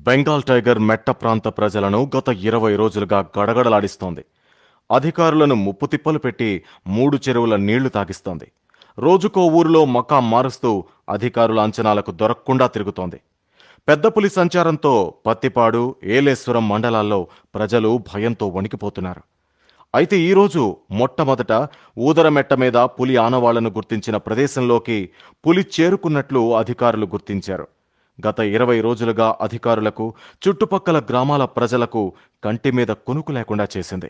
Bengal tiger మెట్ట ప్రాంత ప్రజలను గత ఇరవై రోజులుగా గడగడలాడిస్తోంది అధికారులను ముప్పు తిప్పలు పెట్టి మూడు చెరువుల నీళ్లు తాగిస్తోంది రోజుకో ఊరిలో మకా మారుస్తూ అధికారుల అంచనాలకు దొరకకుండా తిరుగుతోంది పెద్ద పులి సంచారంతో పత్తిపాడు ఏలేశ్వరం మండలాల్లో ప్రజలు భయంతో వణికిపోతున్నారు అయితే ఈరోజు మొట్టమొదట ఊదరమెట్ట మీద పులి ఆనవాళ్లను గుర్తించిన ప్రదేశంలోకి పులి చేరుకున్నట్లు అధికారులు గుర్తించారు గత ఇరవై రోజులుగా అధికారులకు చుట్టుపక్కల గ్రామాల ప్రజలకు కంటి మీద కొనుకు లేకుండా చేసింది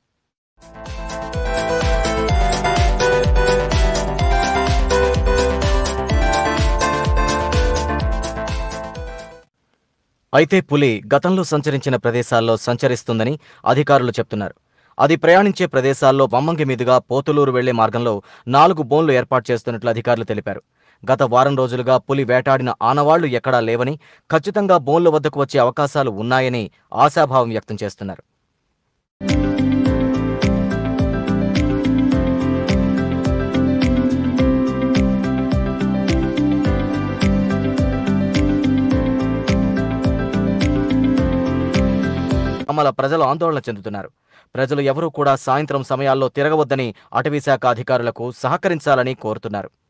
అయితే పులి గతంలో సంచరించిన ప్రదేశాల్లో సంచరిస్తుందని అధికారులు చెప్తున్నారు అది ప్రయాణించే ప్రదేశాల్లో వమ్మంగి మీదుగా పోతులూరు వెళ్లే మార్గంలో నాలుగు బోన్లు ఏర్పాటు చేస్తున్నట్లు అధికారులు తెలిపారు గత వారం రోజులుగా పులి వేటాడిన ఆనవాళ్లు ఎక్కడా లేవని ఖచ్చితంగా బోన్ల వద్దకు వచ్చే అవకాశాలు ఉన్నాయని ఆశాభావం వ్యక్తం చేస్తున్నారు గ్రామాల ప్రజలు ఆందోళన చెందుతున్నారు ప్రజలు ఎవరూ కూడా సాయంత్రం సమయాల్లో తిరగవద్దని అటవీశాఖ అధికారులకు సహకరించాలని కోరుతున్నారు